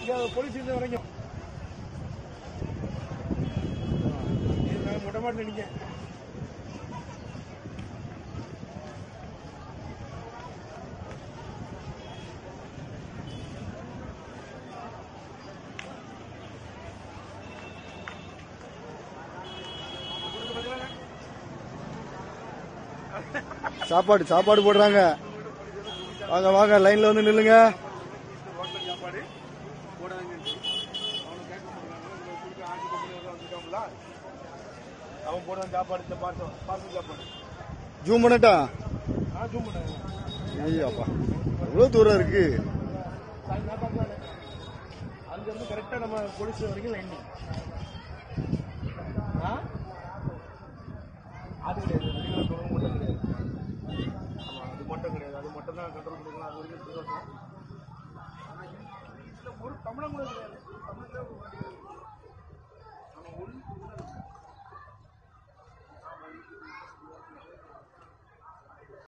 இங்க போலீஸ் இந்த வரைக்கும் இது நான் மொட்டை மாட்டு நினைக்க சாப்பாடு சாப்பாடு போடுறாங்க வாங்க வாங்க லைன்ல வந்து நில்லுங்க ஹோட்டல் சாப்பாடு போடாதீங்க அவனுக்கு கேட்க மாட்டாங்க கொடுக்க ஆட்சி கம்பெனி வந்துருக்காங்களா அவன் போடுறான் சாப்பாடு இந்த பார்சல் பார்சல் சாப்பாடு ஜூம் பண்ணட்டா ஆ ஜூம் பண்ணாங்க ஐயாப்பா எவ்வளவு தூரம் இருக்கு அங்கிருந்து கரெக்டா நம்ம போலீஸ் வரைக்கும் லைன் அது கிடையாது வெளியில சொல்றது மட்டும் கிடையாது ஆமா அது மட்டும் கிடையாது அது மட்டும் தான் கண்ட்ரோல் பண்ணிக்கலாம் அது வரைக்கும் தூரம் இருக்கும். ஆனா இதுல ஒரு தமிழகம் கூட கிடையாது தமிழ்ல ஒரு வாட்டி